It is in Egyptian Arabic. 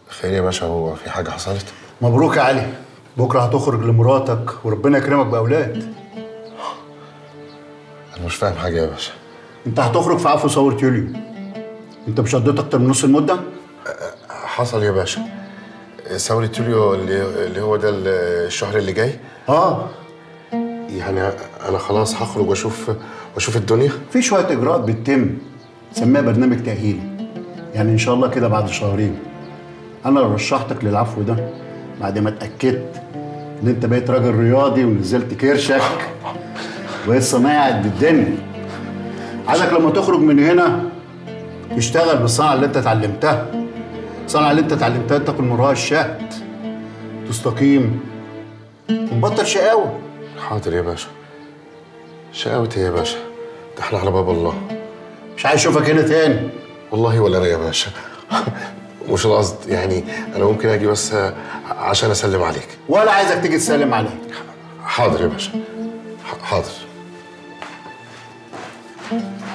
خير يا باشا هو في حاجه حصلت مبروك يا علي بكره هتخرج لمراتك وربنا يكرمك باولاد انا مش فاهم حاجه يا باشا انت هتخرج في عفو ثوره يوليو انت مش قضيت اكتر من نص المده حصل يا باشا ثورة يوليو اللي اللي هو ده الشهر اللي جاي اه يعني انا خلاص هخرج واشوف واشوف الدنيا في شويه اجراءات بتتم سميها برنامج تاهيلي يعني ان شاء الله كده بعد شهرين انا رشحتك للعفو ده بعد ما اتاكدت ان انت بقيت راجل رياضي ونزلت كرشك وبقيت صنايع قد الدنيا عايزك لما تخرج من هنا تشتغل بالصنعه اللي انت اتعلمتها الصنعه اللي انت اتعلمتها تاكل من وراها الشهد تستقيم وتبطل شقاوه حاضر يا باشا شقاوتي يا باشا ده احنا على باب الله مش عايز اشوفك هنا تاني والله ولا انا يا باشا مش القصد يعني انا ممكن اجي بس عشان اسلم عليك ولا عايزك تيجي تسلم عليا حاضر يا باشا ح- حاضر